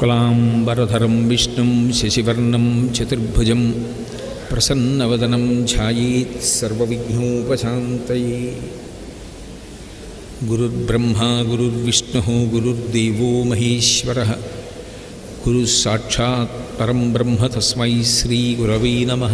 శుక్లాంబరధరం విష్ణుం శశివర్ణం చతుర్భుజం ప్రసన్నవదనం ఛాయేత్ సర్వవిఘ్నోపశాంతయే గురుర్బ్రహ్మా గురుర్విష్ణుः గురుర్దేవో మహేశ్వరः గురుः సాక్షాత్ పరం బ్రహ్మ తస్మై శ్రీగురవై నమः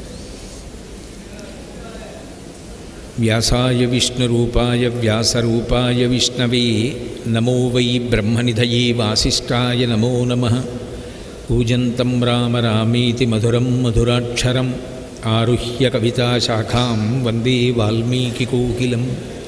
వ్యాసాయ విష్ణురూపాయ వ్యాసరూపాయ విష్ణవే నమో వై బ్రహ్మనిధయే వాసిష్ఠాయ నమో నమః కూజంతం రామ రామేతి మధురం మధురాక్షరం ఆరుహ్య కవితాశాఖాం వందే వాల్మీకికోకిలం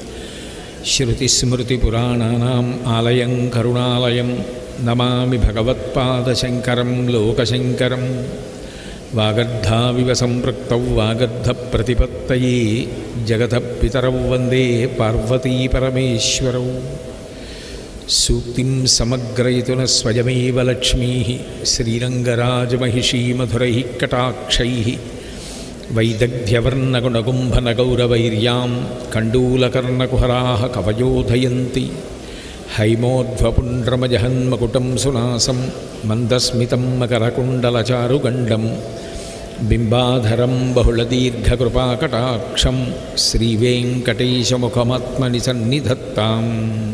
శృతిస్మృతిపురాణానాम् ఆలయం కరుణాలయం నమామి భగవత్పాదశంకరం లోకశంకరం వాగర్ధావివ సంపృక్తౌ వాగర్ధప్రతిపత్తయే జగతః పితరౌ వందే పార్వతీపరమేశ్వరౌ సూక్తిం సమగ్రయతున స్వయమేవ లక్ష్మీ శ్రీరంగరాజమహిషీమధురైः కటాక్షైः వైదగ్ధ్యవర్ణగుణగుంభనగౌరవైర్యాం కండూలకర్ణకుహరాः కవయోధయంతి హైమోధ్వపుండ్రమజహన్మకుటం సునాసం మందస్మితం మకరకుండలచారుగండం బింబాధరం బహుళదీర్ఘకృపాకటాక్షం శ్రీవేంకటేశముఖమాత్మని సన్నిధత్తాం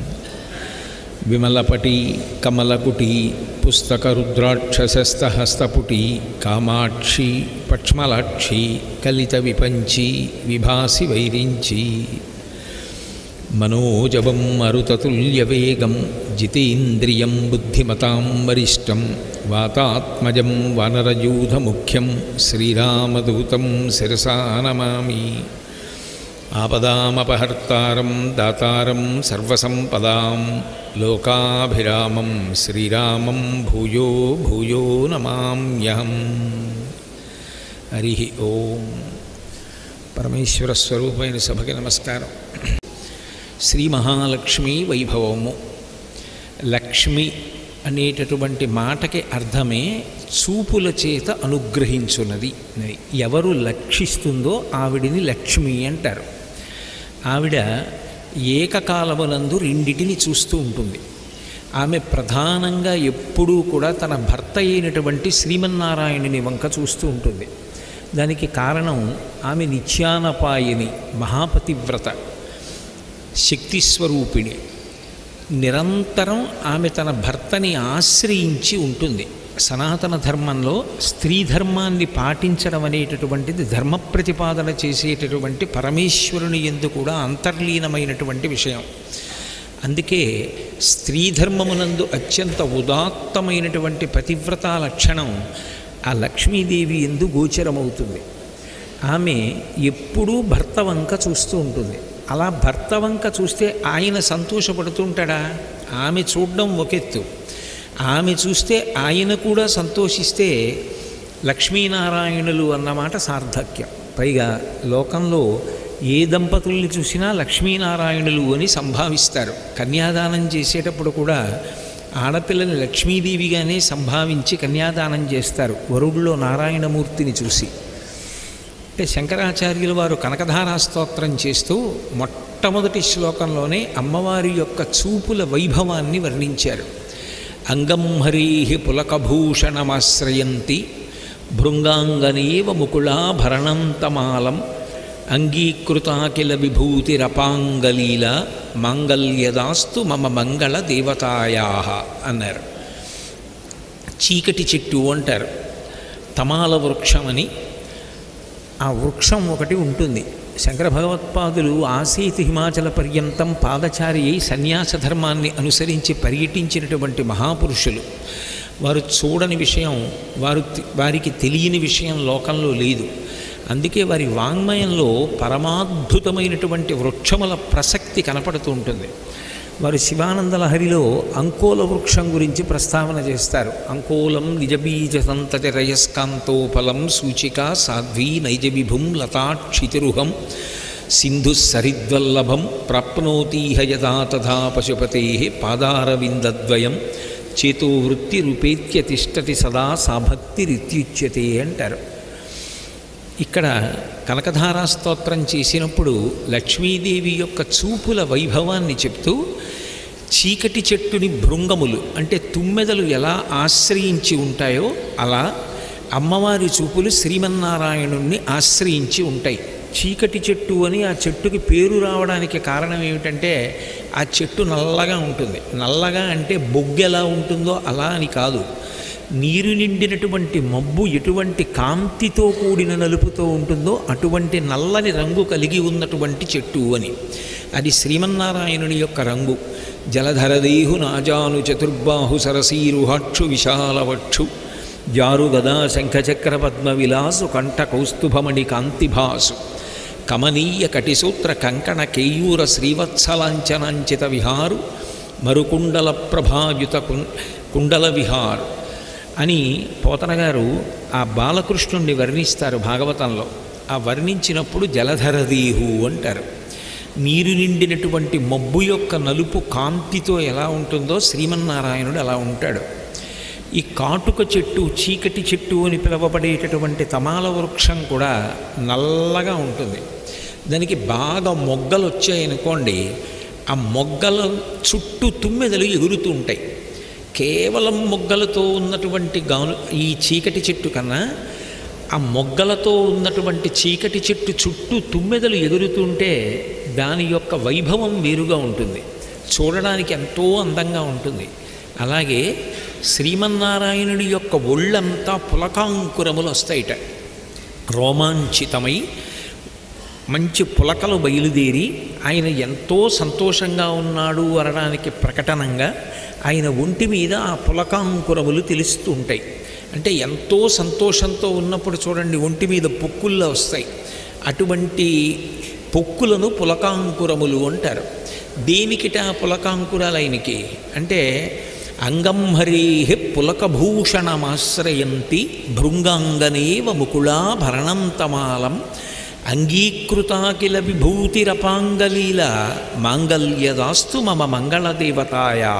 విమలపటి కమలకుటి పుస్తకరుద్రాక్షసస్తహస్తపుటి కామాక్షి పక్ష్మలాక్షి కలిత విపంచి విభాసి వైరించి మనోజవం మరుతతుల్యవేగం జితేంద్రియం బుద్ధిమతాం వరిష్టం వాతాత్మజం వనరయూధముఖ్యం శ్రీరామదూతం శిరసా నమామి ఆపదామపహర్తారం దాతారం సర్వసంపదాం లోకాభిరామం శ్రీరామం భూయో భూయో నమామ్యహం హరి ఓం పరమేశ్వర స్వరూపమైన సభకి నమస్కారం శ్రీ మహాలక్ష్మి వైభవము లక్ష్మి అనేటటువంటి మాటకి అర్థమే చూపుల చేత అనుగ్రహించున్నది అని. ఎవరు లక్షిస్తుందో ఆవిడిని లక్ష్మి అంటారు ఆవిడ ఏకకాలమునందు రెండిటిని చూస్తూ ఉంటుంది ఆమె ప్రధానంగా ఎప్పుడూ కూడా తన భర్త అయినటువంటి శ్రీమన్నారాయణుని వంక చూస్తూ ఉంటుంది దానికి కారణం ఆమె నిత్యానపాయని మహాపతివ్రత శక్తిస్వరూపిణి నిరంతరం ఆమె తన భర్తని ఆశ్రయించి ఉంటుంది సనాతన ధర్మంలో స్త్రీ ధర్మాన్ని పాటించడం అనేటటువంటిది ధర్మ ప్రతిపాదన చేసేటటువంటి పరమేశ్వరుని ఎందు కూడా అంతర్లీనమైనటువంటి విషయం అందుకే స్త్రీ ధర్మమునందు అత్యంత ఉదాత్తమైనటువంటి పతివ్రత లక్షణం ఆ లక్ష్మీదేవి ఎందు గోచరమవుతుంది ఆమె ఎప్పుడూ భర్త వంక చూస్తూ ఉంటుంది అలా భర్త వంక చూస్తే ఆయన సంతోషపడుతుంటాడా ఆమె చూడడం ఒకెత్తు ఆమె చూస్తే ఆయన కూడా సంతోషిస్తే లక్ష్మీనారాయణులు అన్నమాట సార్థక్యం పైగా లోకంలో ఏ దంపతుల్ని చూసినా లక్ష్మీనారాయణులు అని సంభావిస్తారు కన్యాదానం చేసేటప్పుడు కూడా ఆడపిల్లని లక్ష్మీదేవిగానే సంభావించి కన్యాదానం చేస్తారు వరుడులో నారాయణమూర్తిని చూసి అంటే శంకరాచార్యుల వారు కనకధారా స్తోత్రం చేస్తూ మొట్టమొదటి శ్లోకంలోనే అమ్మవారి యొక్క చూపుల వైభవాన్ని వర్ణించారు అంగం హరీహి పులకభూషణమాశ్రయంతి భృంగాంగనేవ ముకుళాభరణంతమాలం అంగీకృతాకిల విభూతిరపాంగలీల మాంగల్యదాస్తు మమ మంగళ దేవతాయా అన్నారు చీకటి చెట్టు అంటారు తమాల వృక్షమని ఆ వృక్షం ఒకటి ఉంటుంది శంకర భగవత్పాదులు ఆసీతి హిమాచల పర్యంతం పాదచారి అయి సన్యాస ధర్మాన్ని అనుసరించి పర్యటించినటువంటి మహాపురుషులు వారు చూడని విషయం వారు వారికి తెలియని విషయం లోకంలో లేదు అందుకే వారి వాంగ్మయంలో పరమాద్భుతమైనటువంటి వృక్షముల ప్రసక్తి కనపడుతూ ఉంటుంది వారు శివానంద లహరిలో అంకోల వృక్షం గురించి ప్రస్తావన చేస్తారు అంకోలం నిజబీజ సంతతి రయస్కాంతోపలం సూచిక సాధ్వీ నైజ విభుం లతాక్షితిరుహం సింధు సరిద్వల్లభం ప్రాప్నోతీహ యథా తథా పశుపతే పాదారవిందద్వయం చేతో వృత్తి రూపేత్య తిష్టతి సదా సాభక్తిరిత్యుచ్యతే అంటారు ఇక్కడ కనకధారా స్తోత్రం చేసినప్పుడు లక్ష్మీదేవి యొక్క చూపుల వైభవాన్ని చెప్తూ చీకటి చెట్టుని భృంగములు అంటే తుమ్మెదలు ఎలా ఆశ్రయించి ఉంటాయో అలా అమ్మవారి చూపులు శ్రీమన్నారాయణుణ్ణి ఆశ్రయించి ఉంటాయి చీకటి చెట్టు అని ఆ చెట్టుకి పేరు రావడానికి కారణం ఏమిటంటే ఆ చెట్టు నల్లగా ఉంటుంది నల్లగా అంటే బొగ్గు ఎలా ఉంటుందో అలా అని కాదు నీరు నిండినటువంటి మబ్బు ఎటువంటి కాంతితో కూడిన నలుపుతో ఉంటుందో అటువంటి నల్లని రంగు కలిగి ఉన్నటువంటి చెట్టు అని అది శ్రీమన్నారాయణుని యొక్క రంగు జలధరదేహు నాజాను చతుర్బాహు సరసీరుహాక్షు విశాలవక్షు జారు గదా శంఖచక్ర పద్మ విలాసు కంఠ కౌస్తుభమణి కాంతిభాసు కమనీయ కటిసూత్ర కంకణ కేయూర శ్రీవత్సలాంఛనాంచిత విహారు మరుకుండల ప్రభాయుత కుం- కుండల విహారు అని పోతన గారు ఆ బాలకృష్ణుణ్ణి వర్ణిస్తారు భాగవతంలో ఆ వర్ణించినప్పుడు జలధరదీహు అంటారు నీరు నిండినటువంటి మబ్బు యొక్క నలుపు కాంతితో ఎలా ఉంటుందో శ్రీమన్నారాయణుడు అలా ఉంటాడు ఈ కాటుక చెట్టు చీకటి చెట్టు అని పిలువబడేటటువంటి తమాల వృక్షం కూడా నల్లగా ఉంటుంది దానికి బాగా మొగ్గలు వచ్చాయనుకోండి ఆ మొగ్గల చుట్టూ తుమ్మెదలు ఎగురుతూ ఉంటాయి కేవలం మొగ్గలతో ఉన్నటువంటి గాను ఈ చీకటి చెట్టు కన్నా ఆ మొగ్గలతో ఉన్నటువంటి చీకటి చెట్టు చుట్టూ తుమ్మెదలు ఎగురుతుంటే దాని యొక్క వైభవం వేరుగా ఉంటుంది చూడడానికి ఎంతో అందంగా ఉంటుంది అలాగే శ్రీమన్నారాయణుడి యొక్క ఒళ్ళంతా పులకాంకురములు వస్తాయిట రోమాంచితమై మంచి పులకలు బయలుదేరి ఆయన ఎంతో సంతోషంగా ఉన్నాడు అనడానికి ప్రకటనంగా ఆయన ఒంటి మీద ఆ పులకాంకురములు తెలుస్తూ ఉంటాయి అంటే ఎంతో సంతోషంతో ఉన్నప్పుడు చూడండి ఒంటి మీద పొక్కుల్లో వస్తాయి అటువంటి పొక్కులను పులకాంకురములు అంటారు దేనికిట ఆ పులకాంకురాలు ఆయనకి అంటే అంగం హరేహి పులకభూషణమాశ్రయంతి భృంగాంగనేవ ముకుళాభరణంతమాలం అంగీకృతాకిల విభూతిరపాంగలీల మాంగల్యదాస్తు మమ మంగళదేవతాయా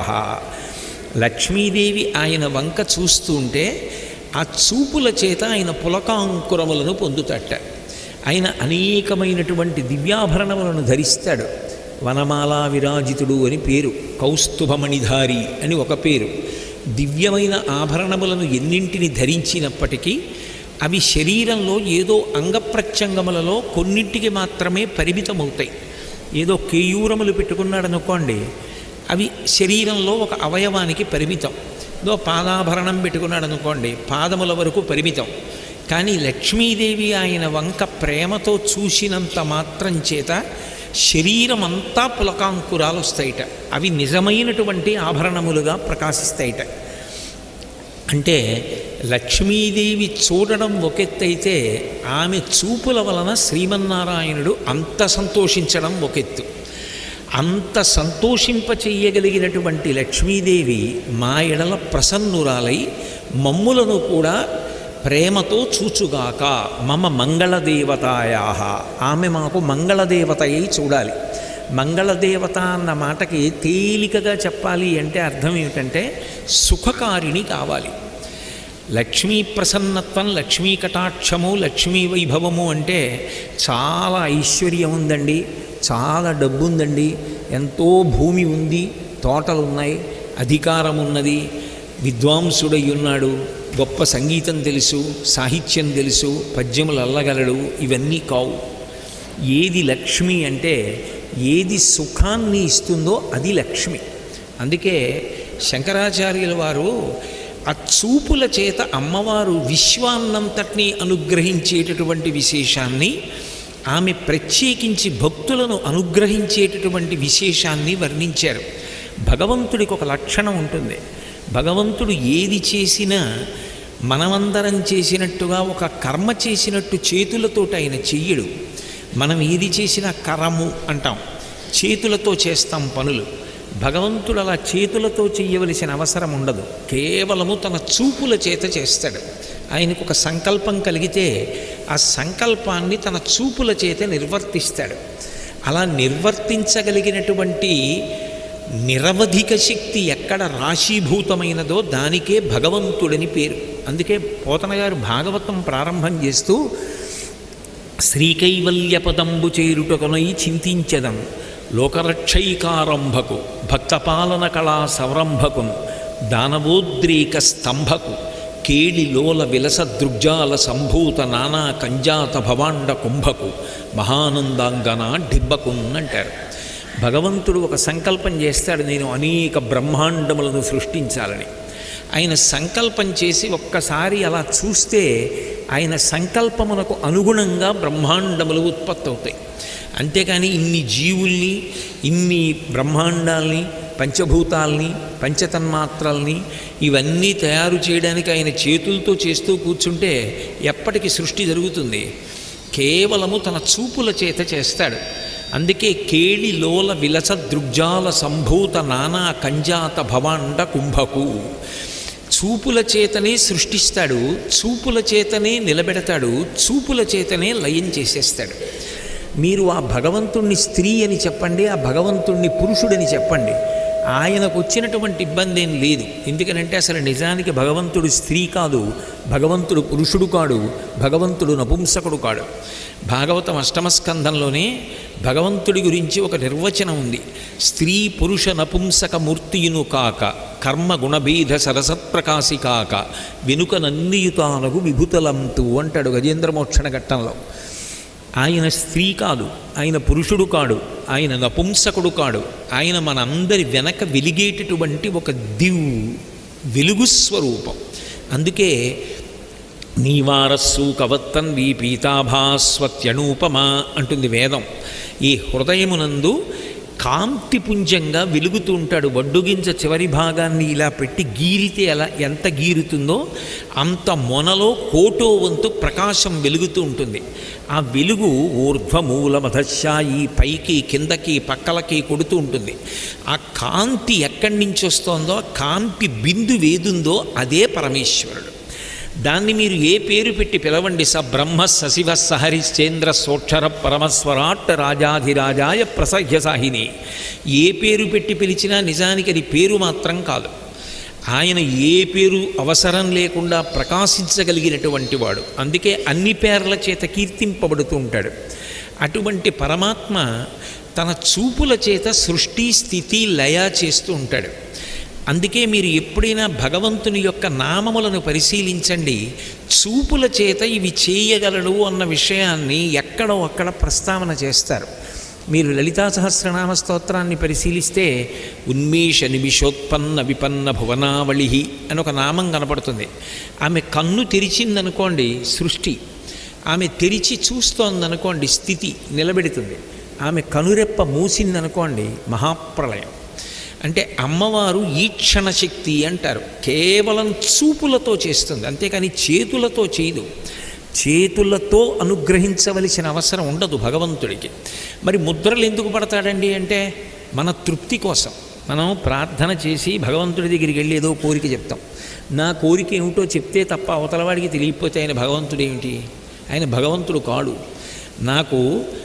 లక్ష్మీదేవి ఆయన వంక చూస్తూ ఉంటే ఆ చూపుల చేత ఆయన పులకాంకురములను పొందుతట ఆయన అనేకమైనటువంటి దివ్యాభరణములను ధరిస్తాడు వనమాలా విరాజితుడు అని పేరు కౌస్తుభమణిధారి అని ఒక పేరు దివ్యమైన ఆభరణములను ఎన్నింటిని ధరించినప్పటికీ అవి శరీరంలో ఏదో అంగప్రత్యంగములలో కొన్నింటికి మాత్రమే పరిమితమవుతాయి ఏదో కేయూరములు పెట్టుకున్నాడు అనుకోండి అవి శరీరంలో ఒక అవయవానికి పరిమితం ఏదో పాదాభరణం పెట్టుకున్నాడు అనుకోండి పాదముల వరకు పరిమితం కానీ లక్ష్మీదేవి ఆయన వంక ప్రేమతో చూసినంత మాత్రం చేత శరీరం అంతా పులకాంకురాలు వస్తాయిట అవి నిజమైనటువంటి ఆభరణములుగా ప్రకాశిస్తాయిట అంటే లక్ష్మీదేవి చూడడం ఒకెత్తైతే ఆమె చూపుల వలన శ్రీమన్నారాయణుడు అంత సంతోషించడం ఒకెత్తు అంత సంతోషింపచెయ్యగలిగినటువంటి లక్ష్మీదేవి మా ఎడల ప్రసన్నురాలై మమ్ములను కూడా ప్రేమతో చూచుగాక మమ మంగళదేవతాయా ఆమె మాకు మంగళదేవత అయి చూడాలి మంగళదేవత అన్న మాటకి తేలికగా చెప్పాలి అంటే అర్థం ఏమిటంటే సుఖకారిణి కావాలి లక్ష్మీ ప్రసన్నత్వం లక్ష్మీ కటాక్షము లక్ష్మీ వైభవము అంటే చాలా ఐశ్వర్యం ఉందండి చాలా డబ్బు ఉందండి ఎంతో భూమి ఉంది తోటలు ఉన్నాయి అధికారం ఉన్నది విద్వాంసుడై ఉన్నాడు గొప్ప సంగీతం తెలుసు సాహిత్యం తెలుసు పద్యములు అల్లగలడు ఇవన్నీ కావు ఏది లక్ష్మి అంటే ఏది సుఖాన్ని ఇస్తుందో అది లక్ష్మి అందుకే శంకరాచార్యుల వారు ఆ చూపుల చేత అమ్మవారు విశ్వాన్నంతటినీ అనుగ్రహించేటటువంటి విశేషాన్ని ఆమె ప్రత్యేకించి భక్తులను అనుగ్రహించేటటువంటి విశేషాన్ని వర్ణించారు భగవంతుడికి ఒక లక్షణం ఉంటుంది భగవంతుడు ఏది చేసినా మనమందరం చేసినట్టుగా ఒక కర్మ చేసినట్టు చేతులతోటి ఆయన చెయ్యడు మనం ఏది చేసినా కరము అంటాం చేతులతో చేస్తాం పనులు భగవంతుడు అలా చేతులతో చేయవలసిన అవసరం ఉండదు కేవలము తన చూపుల చేత చేస్తాడు ఆయనకు ఒక సంకల్పం కలిగితే ఆ సంకల్పాన్ని తన చూపుల చేత నిర్వర్తిస్తాడు అలా నిర్వర్తించగలిగినటువంటి నిరవధిక శక్తి ఎక్కడ రాశీభూతమైనదో దానికే భగవంతుడని పేరు అందుకే పోతన గారు భాగవతం ప్రారంభం చేస్తూ శ్రీకైవల్యపదంబు చేరుటకునై చింతించదం లోకరక్షైకారంభకు భక్తపాలన కళా సంరంభకున్ దానవోద్రేక స్తంభకు కేళిలోల విలస దృగ్జాల సంభూత నానా కంజాత భవాండ కుంభకు మహానందాంగన ఢిబ్బకున్ అంటారు భగవంతుడు ఒక సంకల్పం చేస్తాడు నేను అనేక బ్రహ్మాండములను సృష్టించాలని ఆయన సంకల్పం చేసి ఒక్కసారి అలా చూస్తే ఆయన సంకల్పమునకు అనుగుణంగా బ్రహ్మాండములు ఉత్పత్తి అవుతాయి అంతేకాని ఇన్ని జీవుల్ని ఇన్ని బ్రహ్మాండాల్ని పంచభూతాల్ని పంచతన్మాత్రల్ని ఇవన్నీ తయారు చేయడానికి ఆయన చేతులతో చేస్తూ కూర్చుంటే ఎప్పటికి సృష్టి జరుగుతుంది కేవలము తన చూపుల చేత చేస్తాడు అందుకే కేళి లోల విలస దృగ్జాల సంభూత నానా కంజాత భవాండ కుంభకు చూపుల చేతనే సృష్టిస్తాడు చూపుల చేతనే నిలబెడతాడు చూపుల చేతనే లయం చేసేస్తాడు మీరు ఆ భగవంతుణ్ణి స్త్రీ అని చెప్పండి ఆ భగవంతుణ్ణి పురుషుడని చెప్పండి ఆయనకు వచ్చినటువంటి ఇబ్బంది ఏం లేదు ఎందుకనంటే అసలు నిజానికి భగవంతుడు స్త్రీ కాదు భగవంతుడు పురుషుడు కాడు భగవంతుడు నపుంసకుడు కాడు భాగవతం అష్టమ స్కంధంలోనే భగవంతుడి గురించి ఒక నిర్వచనం ఉంది స్త్రీ పురుష నపుంసక మూర్తియును కాక కర్మ గుణభేద సరసత్ప్రకాశి కాక వెనుక నన్నియుతానగు విభుతలంతు అంటాడు గజేంద్రమోక్షణ ఘట్టంలో ఆయన స్త్రీ కాదు ఆయన పురుషుడు కాడు ఆయన నపుంసకుడు కాడు ఆయన మనందరి వెనక వెలిగేటటువంటి ఒక దివ్ వెలుగు స్వరూపం అందుకే నీవారస్సు కవత్తన్వి పీతాభాస్వత్యనూపమా అంటుంది వేదం ఈ హృదయమునందు కాంతిపుంజంగా వెలుగుతూ ఉంటాడు వడ్డుగింజ చివరి భాగాన్ని ఇలా పెట్టి గీరితే ఎలా ఎంత గీరుతుందో అంత మొనలో కోటో వంతు ప్రకాశం వెలుగుతూ ఉంటుంది ఆ వెలుగు ఊర్ధ్వమూలమధశాయి పైకి కిందకి పక్కలకి కొడుతూ ఉంటుంది ఆ కాంతి ఎక్కడి నుంచి వస్తోందో ఆ కాంతి బిందు వేదుందో అదే పరమేశ్వరుడు దాన్ని మీరు ఏ పేరు పెట్టి పిలవండి స బ్రహ్మ సశివ సహరిశ్చేంద్ర సోక్షర పరమస్వరాట్ రాజాధిరాజాయ ప్రసహ్య సాహిని ఏ పేరు పెట్టి పిలిచినా నిజానికి అది పేరు మాత్రం కాదు ఆయన ఏ పేరు అవసరం లేకుండా ప్రకాశించగలిగినటువంటి వాడు అందుకే అన్ని పేర్ల చేత కీర్తింపబడుతూ ఉంటాడు అటువంటి పరమాత్మ తన చూపుల చేత సృష్టి స్థితి లయ చేస్తూ ఉంటాడు అందుకే మీరు ఎప్పుడైనా భగవంతుని యొక్క నామములను పరిశీలించండి చూపుల చేత ఇవి చేయగలడు అన్న విషయాన్ని ఎక్కడో అక్కడ ప్రస్తావన చేస్తారు మీరు లలితా సహస్రనామ స్తోత్రాన్ని పరిశీలిస్తే ఉన్మేష నిమిషోత్పన్న విపన్న భువనావళి అని ఒక నామం కనపడుతుంది ఆమె కన్ను తెరిచిందనుకోండి సృష్టి ఆమె తెరిచి చూస్తోందనుకోండి స్థితి నిలబెడుతుంది ఆమె కనురెప్ప మూసిందనుకోండి మహాప్రళయం అంటే అమ్మవారు ఈక్షణ శక్తి అంటారు కేవలం చూపులతో చేస్తుంది అంతేకాని చేతులతో చేయదు చేతులతో అనుగ్రహించవలసిన అవసరం ఉండదు భగవంతుడికి మరి ముద్రలు ఎందుకు పడతాడండి అంటే మన తృప్తి కోసం మనం ప్రార్థన చేసి భగవంతుడి దగ్గరికి వెళ్ళి ఏదో కోరిక చెప్తాం నా కోరిక ఏమిటో చెప్తే తప్ప అవతలవాడికి తెలియకపోతే ఆయన భగవంతుడు ఏమిటి ఆయన భగవంతుడు కాడు నాకు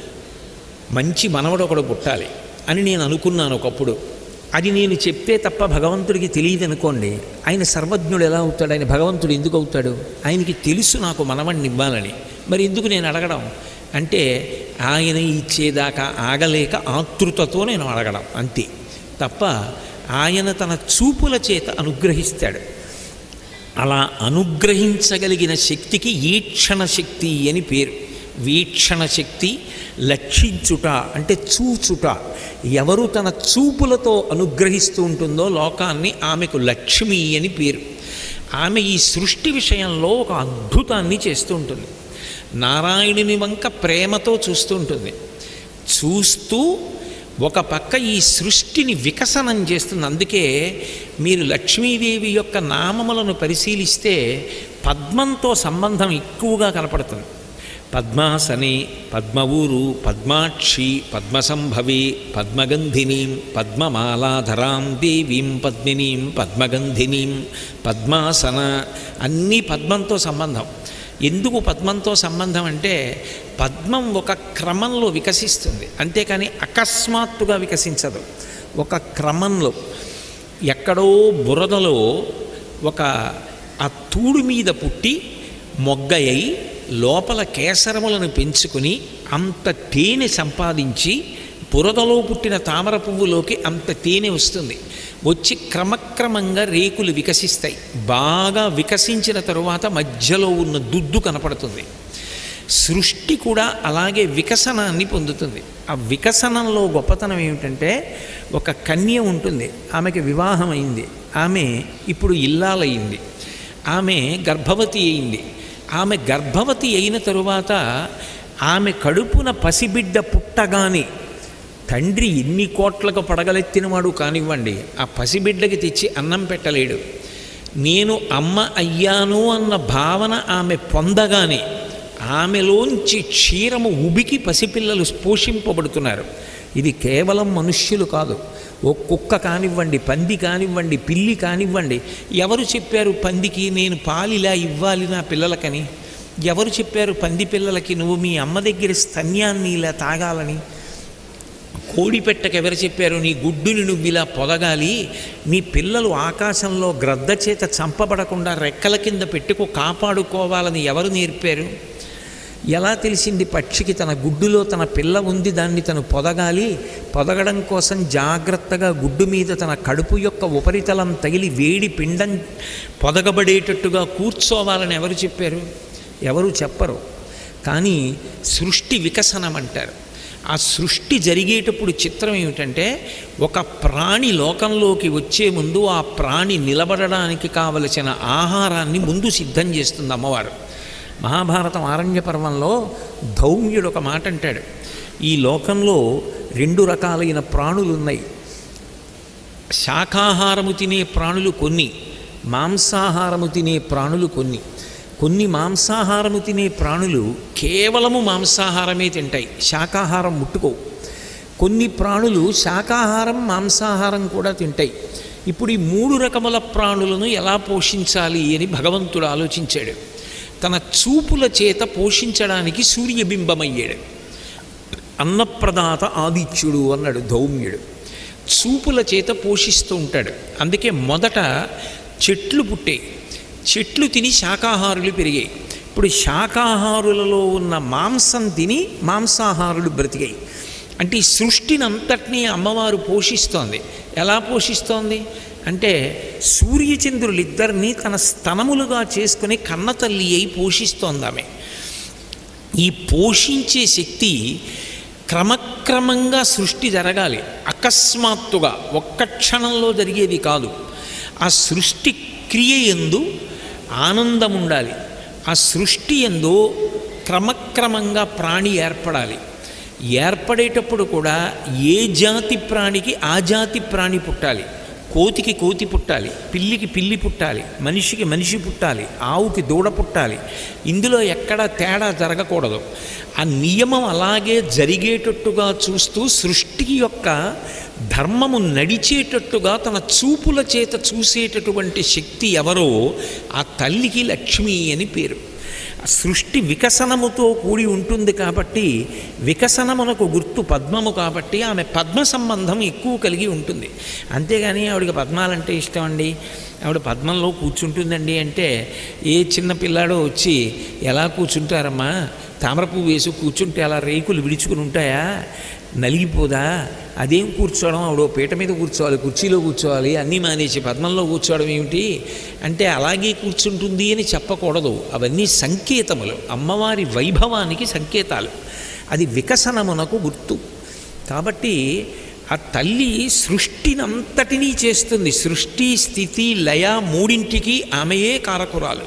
మంచి మనవడు ఒకడు పుట్టాలి అని నేను అనుకున్నాను ఒకప్పుడు అది నేను చెప్తే తప్ప భగవంతుడికి తెలియదు అనుకోండి ఆయన సర్వజ్ఞుడు ఎలా అవుతాడు ఆయన భగవంతుడు ఎందుకు అవుతాడు ఆయనకి తెలుసు నాకు మనవణ్ణి ఇవ్వాలని మరి ఎందుకు నేను అడగడం అంటే ఆయన ఇచ్చేదాకా ఆగలేక ఆతృతతో నేను అడగడం అంతే తప్ప ఆయన తన చూపుల చేత అనుగ్రహిస్తాడు అలా అనుగ్రహించగలిగిన శక్తికి ఈక్షణ శక్తి అని పేరు వీక్షణ శక్తి లక్షించుట అంటే చూచుట ఎవరు తన చూపులతో అనుగ్రహిస్తూ ఉంటుందో లోకాన్ని ఆమెకు లక్ష్మి అని పేరు ఆమె ఈ సృష్టి విషయంలో ఒక అద్భుతాన్ని చేస్తూ ఉంటుంది నారాయణుని వంక ప్రేమతో చూస్తూ ఉంటుంది చూస్తూ ఒక పక్క ఈ సృష్టిని వికసనం చేస్తుంది అందుకే మీరు లక్ష్మీదేవి యొక్క నామములను పరిశీలిస్తే పద్మంతో సంబంధం ఎక్కువగా కనపడుతుంది పద్మాసనే పద్మవూరు పద్మాక్షి పద్మసంభవి పద్మగంధినీం పద్మమాలాధరాం దేవీం పద్మినీం పద్మగంధినీం పద్మాసన అన్నీ పద్మంతో సంబంధం ఎందుకు పద్మంతో సంబంధం అంటే పద్మం ఒక క్రమంలో వికసిస్తుంది అంతేకాని అకస్మాత్తుగా వికసించదు ఒక క్రమంలో ఎక్కడో బురదలో ఒక ఆ తూడు మీద పుట్టి మొగ్గయ్యి లోపల కేసరములను పెంచుకుని అంత తేనె సంపాదించి బురదలో పుట్టిన తామర పువ్వులోకి అంత తేనె వస్తుంది వచ్చి క్రమక్రమంగా రేకులు వికసిస్తాయి బాగా వికసించిన తరువాత మధ్యలో ఉన్న దుద్దు కనపడుతుంది సృష్టి కూడా అలాగే వికసనాన్ని పొందుతుంది ఆ వికసనంలో గొప్పతనం ఏమిటంటే ఒక కన్య ఉంటుంది ఆమెకి వివాహం అయింది ఆమె ఇప్పుడు ఇల్లాలయ్యింది ఆమె గర్భవతి అయింది ఆమె గర్భవతి అయిన తరువాత ఆమె కడుపున పసిబిడ్డ పుట్టగానే తండ్రి ఎన్ని కోట్లకు పడగలెత్తినవాడు కానివ్వండి ఆ పసిబిడ్డకి తెచ్చి అన్నం పెట్టలేడు నేను అమ్మ అయ్యాను అన్న భావన ఆమె పొందగానే ఆమెలోంచి క్షీరము ఉబికి పసిపిల్లలు పోషింపబడుతున్నారు ఇది కేవలం మనుష్యులు కాదు ఓ కుక్క కానివ్వండి పంది కానివ్వండి పిల్లి కానివ్వండి ఎవరు చెప్పారు పందికి నేను పాలిలా ఇవ్వాలి నా పిల్లలకని ఎవరు చెప్పారు పంది పిల్లలకి నువ్వు మీ అమ్మ దగ్గర స్తన్యాన్ని ఇలా తాగాలని కోడి పెట్టకు ఎవరు చెప్పారు నీ గుడ్డుని నువ్వు ఇలా పొదగాలి నీ పిల్లలు ఆకాశంలో గ్రద్ద చేత చంపబడకుండా రెక్కల కింద పెట్టుకు కాపాడుకోవాలని ఎవరు నేర్పారు ఎలా తెలిసింది పక్షికి తన గుడ్డులో తన పిల్ల ఉంది దాన్ని తను పొదగాలి పొదగడం కోసం జాగ్రత్తగా గుడ్డు మీద తన కడుపు యొక్క ఉపరితలం తగిలి వేడి పిండం పొదగబడేటట్టుగా కూర్చోవాలని ఎవరు చెప్పారు ఎవరు చెప్పరు కానీ సృష్టి వికసనం అంటారు ఆ సృష్టి జరిగేటప్పుడు చిత్రం ఏమిటంటే ఒక ప్రాణి లోకంలోకి వచ్చే ముందు ఆ ప్రాణి నిలబడడానికి కావలసిన ఆహారాన్ని ముందు సిద్ధం చేస్తుంది అమ్మవారు మహాభారతం ఆరణ్య పర్వంలో ధౌమ్యుడు ఒక మాట అంటాడు ఈ లోకంలో రెండు రకాలైన ప్రాణులు ఉన్నాయి శాకాహారము తినే ప్రాణులు కొన్ని మాంసాహారము తినే ప్రాణులు కొన్ని కొన్ని మాంసాహారము తినే ప్రాణులు కేవలము మాంసాహారమే తింటాయి శాకాహారం ముట్టుకోవు కొన్ని ప్రాణులు శాకాహారం మాంసాహారం కూడా తింటాయి ఇప్పుడు ఈ మూడు రకముల ప్రాణులను ఎలా పోషించాలి అని భగవంతుడు ఆలోచించాడు తన చూపుల చేత పోషించడానికి సూర్యబింబమయ్యాడు అన్నప్రదాత ఆదిత్యుడు అన్నాడు ధౌమ్యుడు చూపుల చేత పోషిస్తూ ఉంటాడు అందుకే మొదట చెట్లు పుట్టాయి చెట్లు తిని శాకాహారులు పెరిగాయి ఇప్పుడు శాకాహారులలో ఉన్న మాంసం తిని మాంసాహారులు బ్రతికాయి అంటే ఈ సృష్టిని అంతటినీ అమ్మవారు పోషిస్తోంది ఎలా పోషిస్తోంది అంటే సూర్యచంద్రులిద్దరినీ తన స్తనములుగా చేసుకుని కన్నతల్లి అయి పోషిస్తోంది ఆమె ఈ పోషించే శక్తి క్రమక్రమంగా సృష్టి జరగాలి అకస్మాత్తుగా ఒక్క క్షణంలో జరిగేది కాదు ఆ సృష్టి క్రియ ఎందు ఆనందం ఉండాలి ఆ సృష్టి ఎందు క్రమక్రమంగా ప్రాణి ఏర్పడాలి ఏర్పడేటప్పుడు కూడా ఏ జాతి ప్రాణికి ఆ జాతి ప్రాణి పుట్టాలి కోతికి కోతి పుట్టాలి పిల్లికి పిల్లి పుట్టాలి మనిషికి మనిషి పుట్టాలి ఆవుకి దూడ పుట్టాలి ఇందులో ఎక్కడా తేడా జరగకూడదు ఆ నియమం అలాగే జరిగేటట్టుగా చూస్తూ సృష్టి యొక్క ధర్మము నడిచేటట్టుగా తన చూపుల చేత చూసేటటువంటి శక్తి ఎవరో ఆ తల్లికి లక్ష్మి అని పేరు సృష్టి వికసనముతో కూడి ఉంటుంది కాబట్టి వికసనమునకు గుర్తు పద్మము కాబట్టి ఆమె పద్మ సంబంధం ఎక్కువ కలిగి ఉంటుంది అంతేగాని ఆవిడకి పద్మాలంటే ఇష్టం అండి ఆవిడ పద్మంలో కూర్చుంటుందండి అంటే ఏ చిన్న పిల్లాడో వచ్చి ఎలా కూర్చుంటారమ్మా తామర పువ్వు వేసి కూర్చుంటే అలా రేకులు విడుచుకుని ఉంటాయా నలిగిపోదా అదేం కూర్చోవడం ఆవిడ పీట మీద కూర్చోవాలి కుర్చీలో కూర్చోవాలి అన్నీ మానేసి పద్మంలో కూర్చోవడం ఏమిటి అంటే అలాగే కూర్చుంటుంది అని చెప్పకూడదు అవన్నీ సంకేతములు అమ్మవారి వైభవానికి సంకేతాలు అది వికసనమునకు గుర్తు కాబట్టి ఆ తల్లి సృష్టినంతటినీ చేస్తుంది సృష్టి స్థితి లయ మూడింటికి ఆమెయే కారకురాలు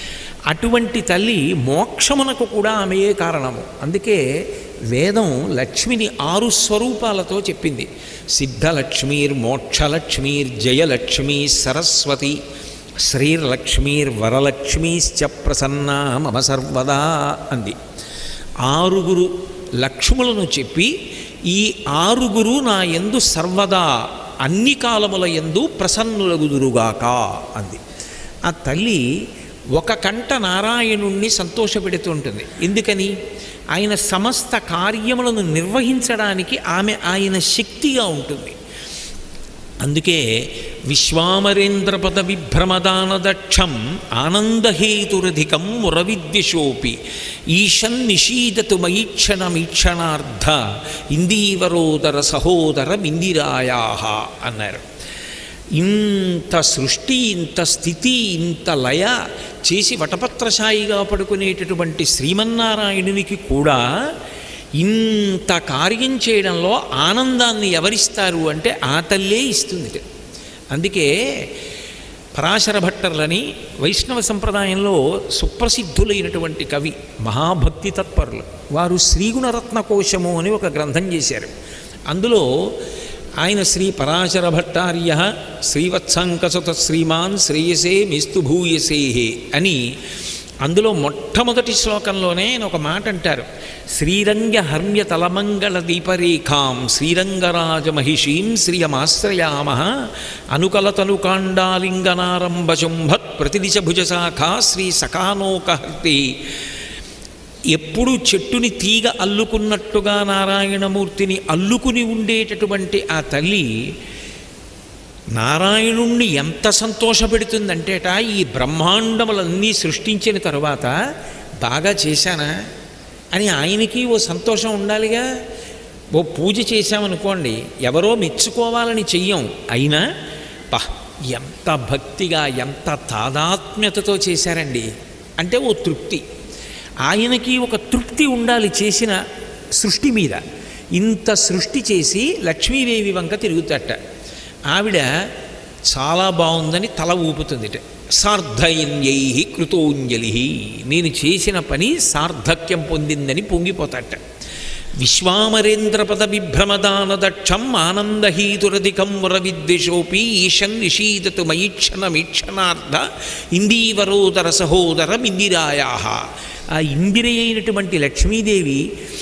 అటువంటి తల్లి మోక్షమునకు కూడా ఆమెయే కారణము అందుకే వేదం లక్ష్మిని ఆరు స్వరూపాలతో చెప్పింది సిద్ధలక్ష్మీర్ మోక్షలక్ష్మీర్ జయలక్ష్మీ సరస్వతి శ్రీర్లక్ష్మీర్ వరలక్ష్మీశ్చ ప్రసన్నా మమ సర్వదా అంది ఆరుగురు లక్ష్ములను చెప్పి ఈ ఆరుగురు నా ఎందు సర్వదా అన్ని కాలముల ఎందు ప్రసన్నులగుదురుగాక అంది ఆ తల్లి ఒక కంట నారాయణుణ్ణి సంతోషపెడుతుంటుంది ఎందుకని ఆయన సమస్త కార్యములను నిర్వహించడానికి ఆమె ఆయన శక్తిగా ఉంటుంది అందుకే విశ్వామరేంద్రపద విభ్రమదానదక్షం ఆనందహేతురధికం మురవిద్విషోపి ఈశన్ నిషీదతు మయీక్షణమీక్షణార్థ ఇందీవరోదర సహోదర ఇందిరాయా అన్నారు ఇంత సృష్టి ఇంత స్థితి ఇంత లయ చేసి వటపత్రశాయిగా పడుకునేటటువంటి శ్రీమన్నారాయణునికి కూడా ఇంత కార్యం చేయడంలో ఆనందాన్ని ఎవరిస్తారు అంటే ఆ తల్లే ఇస్తుంది అందుకే పరాశర భట్టర్లని వైష్ణవ సంప్రదాయంలో సుప్రసిద్ధులైనటువంటి కవి మహాభక్తి తత్పరులు వారు శ్రీగుణరత్న కోశము అని ఒక గ్రంథం చేశారు అందులో ఆయన శ్రీ పరాశర భట్టార్య శ్రీవత్సంకసుత శ్రీమాన్ శ్రేయసే మిస్తు భూయసే అని అందులో మొట్టమొదటి శ్లోకంలోనే ఆయన ఒక మాట అంటారు శ్రీరంగ హర్మ్య తలమంగళ దీపరేఖాం శ్రీరంగరాజ మహిషీం శ్రియమాశ్రయామ అనుకలతనుకాండాలింగనారంభ శుంభత్ ప్రతిదిశ భుజశాఖ శ్రీ సకానోకహర్తి ఎప్పుడు చెట్టుని తీగ అల్లుకున్నట్టుగా నారాయణమూర్తిని అల్లుకుని ఉండేటటువంటి ఆ తల్లి నారాయణుణ్ణి ఎంత సంతోషపెడుతుందంటేట ఈ బ్రహ్మాండములన్నీ సృష్టించిన తరువాత బాగా చేశానా అని ఆయనకి ఓ సంతోషం ఉండాలిగా ఓ పూజ చేశామనుకోండి ఎవరో మెచ్చుకోవాలని చెయ్యం అయినా పా ఎంత భక్తిగా ఎంత తాదాత్మ్యతతో చేశారండి అంటే ఓ తృప్తి ఆయనకి ఒక తృప్తి ఉండాలి చేసిన సృష్టి మీద ఇంత సృష్టి చేసి లక్ష్మీదేవి వంక తిరుగుతట ఆవిడ చాలా బాగుందని తల ఊపుతుందిట సార్ధయన్యై కృతోంజలి నేను చేసిన పని సార్థక్యం పొందిందని పొంగిపోతాట విశ్వామరేంద్రపద విభ్రమదానదక్షం ఆనందహీతురధికం మురవిద్విషోపి ఈశన్ నిషీదతు మయీక్షణమీక్షణార్థ ఇందీవరోదర సహోదర ఇందిరాయా ఆ ఇందిర అయినటువంటి లక్ష్మీదేవి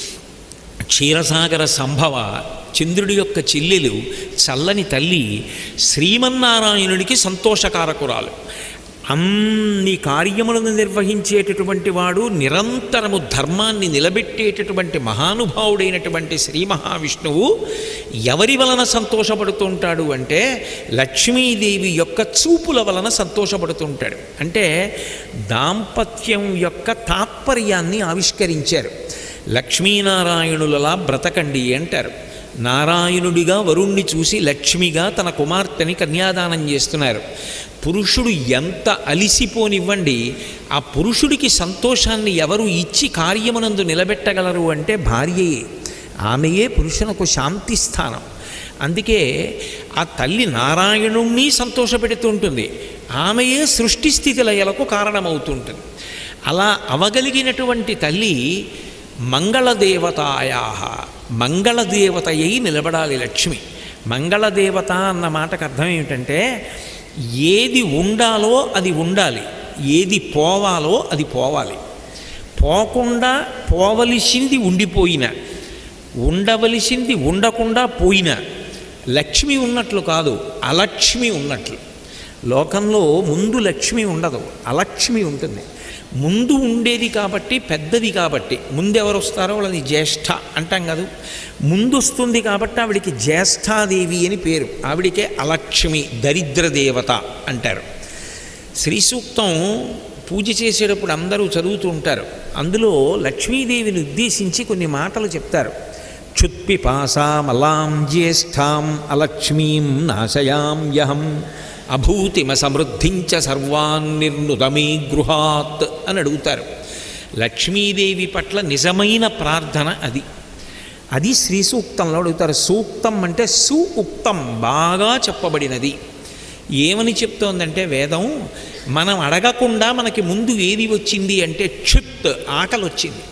క్షీరసాగర సంభవ చంద్రుడి యొక్క చెల్లెలు చల్లని తల్లి శ్రీమన్నారాయణుడికి సంతోషకారకురాలు అన్ని కార్యములను నిర్వహించేటటువంటి వాడు నిరంతరము ధర్మాన్ని నిలబెట్టేటటువంటి మహానుభావుడైనటువంటి శ్రీ మహావిష్ణువు ఎవరి వలన సంతోషపడుతుంటాడు అంటే లక్ష్మీదేవి యొక్క చూపుల వలన సంతోషపడుతుంటాడు అంటే దాంపత్యం యొక్క తాత్పర్యాన్ని ఆవిష్కరించారు లక్ష్మీనారాయణులలా బ్రతకండి అంటారు నారాయణుడిగా వరుణ్ణి చూసి లక్ష్మిగా తన కుమార్తెని కన్యాదానం చేస్తున్నారు పురుషుడు ఎంత అలిసిపోనివ్వండి ఆ పురుషుడికి సంతోషాన్ని ఎవరు ఇచ్చి కార్యమునందు నిలబెట్టగలరు అంటే భార్యయే ఆమెయే పురుషునకు శాంతి స్థానం అందుకే ఆ తల్లి నారాయణుణ్ణి సంతోషపెడుతుంటుంది ఆమెయే సృష్టి స్థితి లయలకు కారణమవుతుంటుంది అలా అవగలిగినటువంటి తల్లి మంగళదేవతాయా మంగళదేవతయ్యి నిలబడాలి లక్ష్మి మంగళదేవత అన్న మాటకు అర్థం ఏమిటంటే ఏది ఉండాలో అది ఉండాలి ఏది పోవాలో అది పోవాలి పోకుండా పోవలసింది ఉండిపోయిన ఉండవలసింది ఉండకుండా పోయిన లక్ష్మి ఉన్నట్లు కాదు అలక్ష్మి ఉన్నట్లు లోకంలో ముందు లక్ష్మి ఉండదు అలక్ష్మి ఉంటుంది ముందు ఉండేది కాబట్టి పెద్దది కాబట్టి ముందు ఎవరు వస్తారో వాళ్ళది జ్యేష్ఠ అంటాం కాదు ముందు వస్తుంది కాబట్టి ఆవిడికి జ్యేష్ఠాదేవి అని పేరు ఆవిడికే అలక్ష్మి దరిద్ర దేవత అంటారు శ్రీ సూక్తం పూజ చేసేటప్పుడు అందరూ చదువుతూ ఉంటారు అందులో లక్ష్మీదేవిని ఉద్దేశించి కొన్ని మాటలు చెప్తారు క్షుత్పిపాసామలాం జ్యేష్ఠాం అలక్ష్మీం నాశయామ్యహం అభూతిమ సమృద్ధించ సర్వాన్ నిర్నుదమీ గృహాత్ అని అడుగుతారు లక్ష్మీదేవి పట్ల నిజమైన ప్రార్థన అది అది శ్రీ సూక్తంలో అడుగుతారు సూక్తం అంటే సు ఉక్తం బాగా చెప్పబడినది ఏమని చెప్తోందంటే వేదం మనం అడగకుండా మనకి ముందు ఏది వచ్చింది అంటే క్షుత్ ఆకలి వచ్చింది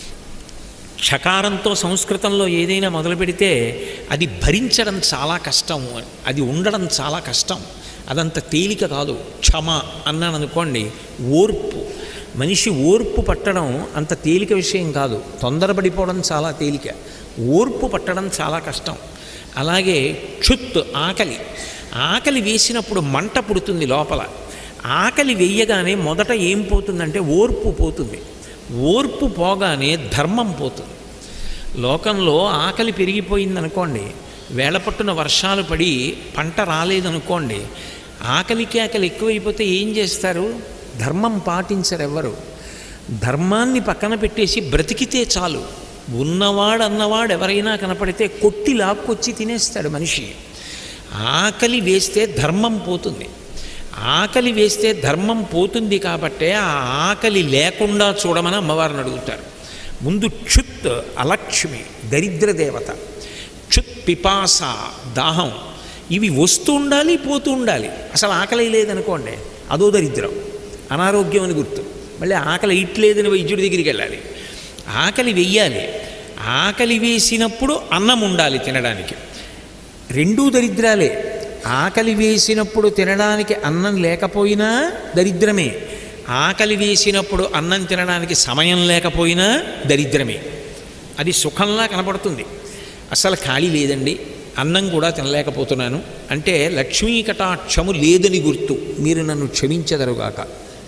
క్షకారంతో సంస్కృతంలో ఏదైనా మొదలు పెడితే అది భరించడం చాలా కష్టం అది ఉండడం చాలా కష్టం అదంత తేలిక కాదు క్షమ అన్నాను అనుకోండి ఓర్పు మనిషి ఓర్పు పట్టడం అంత తేలిక విషయం కాదు తొందరపడిపోవడం చాలా తేలిక ఓర్పు పట్టడం చాలా కష్టం అలాగే క్షుత్ ఆకలి ఆకలి వేసినప్పుడు మంట పుడుతుంది లోపల ఆకలి వేయగానే మొదట ఏం పోతుందంటే ఓర్పు పోతుంది ఓర్పు పోగానే ధర్మం పోతుంది లోకంలో ఆకలి పెరిగిపోయిందనుకోండి వేళపట్టున వర్షాలు పడి పంట రాలేదనుకోండి ఆకలి కేకలు ఎక్కువైపోతే ఏం చేస్తారు ధర్మం పాటించరు ఎవ్వరు ధర్మాన్ని పక్కన పెట్టేసి బ్రతికితే చాలు ఉన్నవాడు అన్నవాడు ఎవరైనా కనపడితే కొట్టి లాక్కొచ్చి తినేస్తాడు మనిషి ఆకలి వేస్తే ధర్మం పోతుంది ఆకలి వేస్తే ధర్మం పోతుంది కాబట్టే ఆ ఆకలి లేకుండా చూడమని అమ్మవారిని అడుగుతారు ముందు క్షుత్ అలక్ష్మి దరిద్ర దేవత క్షుత్ పిపాస దాహం ఇవి వస్తూ ఉండాలి పోతూ ఉండాలి అసలు ఆకలి లేదనుకోండి అదో దరిద్రం అనారోగ్యం అని గుర్తు మళ్ళీ ఆకలి ఇట్లేదని వైద్యుడి దగ్గరికి వెళ్ళాలి ఆకలి వెయ్యాలి ఆకలి వేసినప్పుడు అన్నం ఉండాలి తినడానికి రెండూ దరిద్రాలే ఆకలి వేసినప్పుడు తినడానికి అన్నం లేకపోయినా దరిద్రమే ఆకలి వేసినప్పుడు అన్నం తినడానికి సమయం లేకపోయినా దరిద్రమే అది సుఖంలా కనపడుతుంది అసలు ఖాళీ లేదండి అన్నం కూడా తినలేకపోతున్నాను అంటే లక్ష్మీ కటాక్షము లేదని గుర్తు మీరు నన్ను క్షమించదరుగాక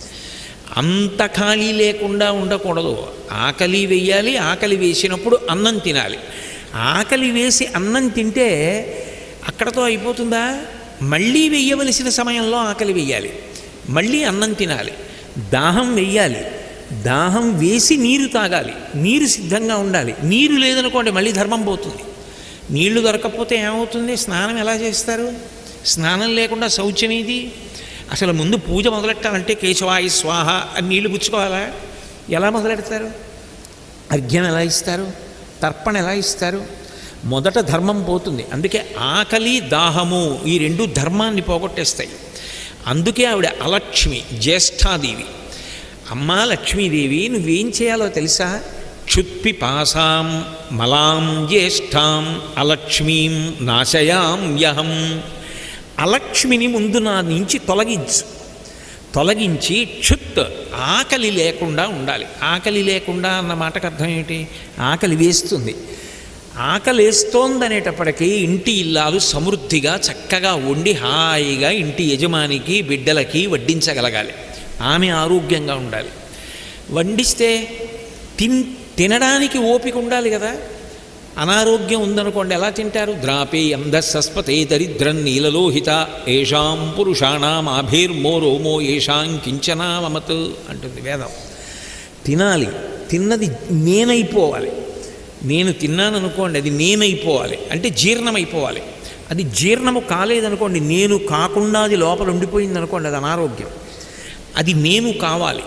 అంత ఖాళీ లేకుండా ఉండకూడదు ఆకలి వేయాలి ఆకలి వేసినప్పుడు అన్నం తినాలి ఆకలి వేసి అన్నం తింటే అక్కడతో అయిపోతుందా మళ్ళీ వెయ్యవలసిన సమయంలో ఆకలి వెయ్యాలి మళ్ళీ అన్నం తినాలి దాహం వెయ్యాలి దాహం వేసి నీరు తాగాలి నీరు సిద్ధంగా ఉండాలి నీరు లేదనుకోండి మళ్ళీ ధర్మం పోతుంది నీళ్లు దొరకకపోతే ఏమవుతుంది స్నానం ఎలా చేస్తారు స్నానం లేకుండా శౌచం ఇది అసలు ముందు పూజ మొదలెట్టాలంటే కేశవాయి స్వాహ అని నీళ్లు పుచ్చుకోవాలా ఎలా మొదలెడతారు అర్ఘ్యం ఎలా ఇస్తారు తర్పణ ఎలా ఇస్తారు మొదట ధర్మం పోతుంది అందుకే ఆకలి దాహము ఈ రెండు ధర్మాన్ని పోగొట్టేస్తాయి అందుకే ఆవిడ అలక్ష్మి జ్యేష్ఠాదేవి అమ్మా లక్ష్మీదేవి నువ్వేం చేయాలో తెలుసా క్షుత్పిపాసాం మలాం జ్యేష్ఠాం అలక్ష్మీం నాశయామ్యహం అలక్ష్మిని ముందు నా నుంచి తొలగించు తొలగించి క్షుత్ ఆకలి లేకుండా ఉండాలి ఆకలి లేకుండా అన్న మాటకు అర్థం ఏంటి ఆకలి వేస్తుంది ఆకలి వేస్తోందనేటప్పటికీ ఇంటి ఇల్లాలు సమృద్ధిగా చక్కగా వండి హాయిగా ఇంటి యజమానికి బిడ్డలకి వడ్డించగలగాలి ఆమె ఆరోగ్యంగా ఉండాలి వండిస్తే తిన్ తినడానికి ఓపిక ఉండాలి కదా అనారోగ్యం ఉందనుకోండి ఎలా తింటారు ద్రాపే అంధస్సస్పతే దరిద్రం నీలలోహిత ఏషాం పురుషాణం ఆభిర్మో రోమో ఏషాం కించనా మమత్ అంటుంది వేదం తినాలి తిన్నది నేనైపోవాలి నేను తిన్నాను అనుకోండి అది నేనైపోవాలి అంటే జీర్ణమైపోవాలి అది జీర్ణము కాలేదనుకోండి నేను కాకుండా అది లోపల ఉండిపోయింది అనుకోండి అది అనారోగ్యం అది నేను కావాలి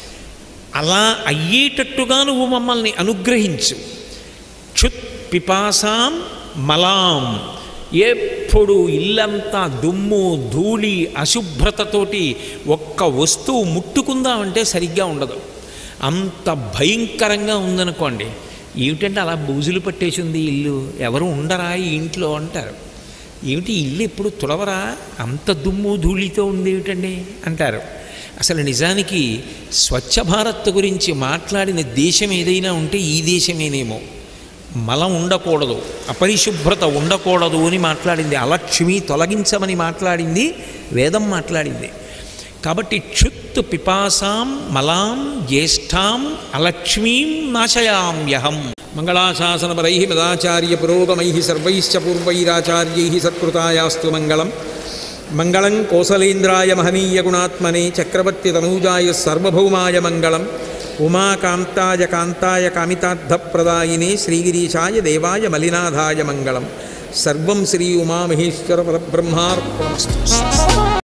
అలా అయ్యేటట్టుగా నువ్వు మమ్మల్ని అనుగ్రహించు క్షుత్ పిపాసాం మలాం ఎప్పుడు ఇల్లంతా దుమ్ము ధూళి అశుభ్రతతోటి ఒక్క వస్తువు ముట్టుకుందామంటే సరిగ్గా ఉండదు అంత భయంకరంగా ఉందనుకోండి ఏమిటంటే అలా బూజులు పట్టేసింది ఇల్లు ఎవరు ఉండరా ఈ ఇంట్లో అంటారు ఏమిటి ఇల్లు ఎప్పుడు తుడవరా అంత దుమ్ము ధూళితో ఉంది ఏమిటండి అంటారు అసలు నిజానికి స్వచ్ఛ భారత్ గురించి మాట్లాడిన దేశం ఏదైనా ఉంటే ఈ దేశమేనేమో మలం ఉండకూడదు అపరిశుభ్రత ఉండకూడదు అని మాట్లాడింది అలక్ష్మి తొలగించమని మాట్లాడింది వేదం మాట్లాడింది కాబట్టి క్షుత్ పిపాసాం మలాం జ్యేష్ఠాం అలక్ష్మీం నాశయామ్యహం మంగళాశాసనపరై మదాచార్య పురోగమై సర్వైశ్చ పూర్వైరాచార్యై సత్కృతాయాస్తు మంగళం మంగళం కోసలేంద్రాయ మహనీయ గుణాత్మనే చక్రవర్తి తనూజాయ సర్వభౌమాయ మంగళం ఉమాకాంతాయ కాంతాయ కామితార్థప్రదాయినే శ్రీగిరీశాయ దేవాయ మలినాథాయ మంగళం సర్వం శ్రీ ఉమామహేశ్వర పరబ్రహ్మార్పణమస్తు